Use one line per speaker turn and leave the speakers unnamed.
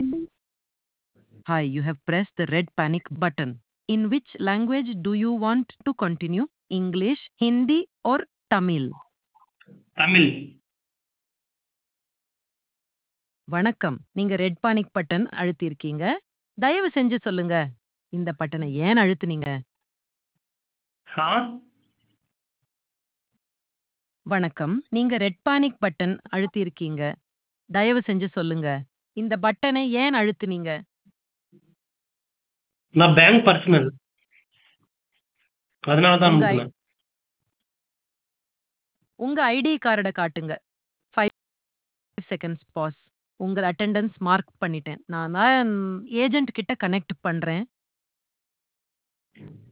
Hi, you have pressed the red panic button. In which language do you want to continue? English, Hindi, or Tamil?
Tamil
வணக்கம் நீங்க red panic button அழுத்தியிருக்கீங்க தயவு செஞ்சு சொல்லுங்க இந்த பட்டனை ஏன் அழுத்துனீங்க
ஆ
வணக்கம் நீங்க ரெட் பானிக் பட்டன் அழுத்தியிருக்கீங்க தயவு செஞ்சு சொல்லுங்க இந்த பட்டனை ஏன் அழுத்துனீங்க
நான் பேங்க் பர்சனல் அதனால தான்
உங்க ஐ-
அனுப்புனேன்
உங்க ஐடி கார்டை காட்டுங்க ஃபைவ் செகண்ட்ஸ் பாஸ் உங்க அட்டெண்டன்ஸ் மார்க் பண்ணிட்டேன் நான் தான் ஏஜென்ட் கிட்ட கனெக்ட் பண்றேன்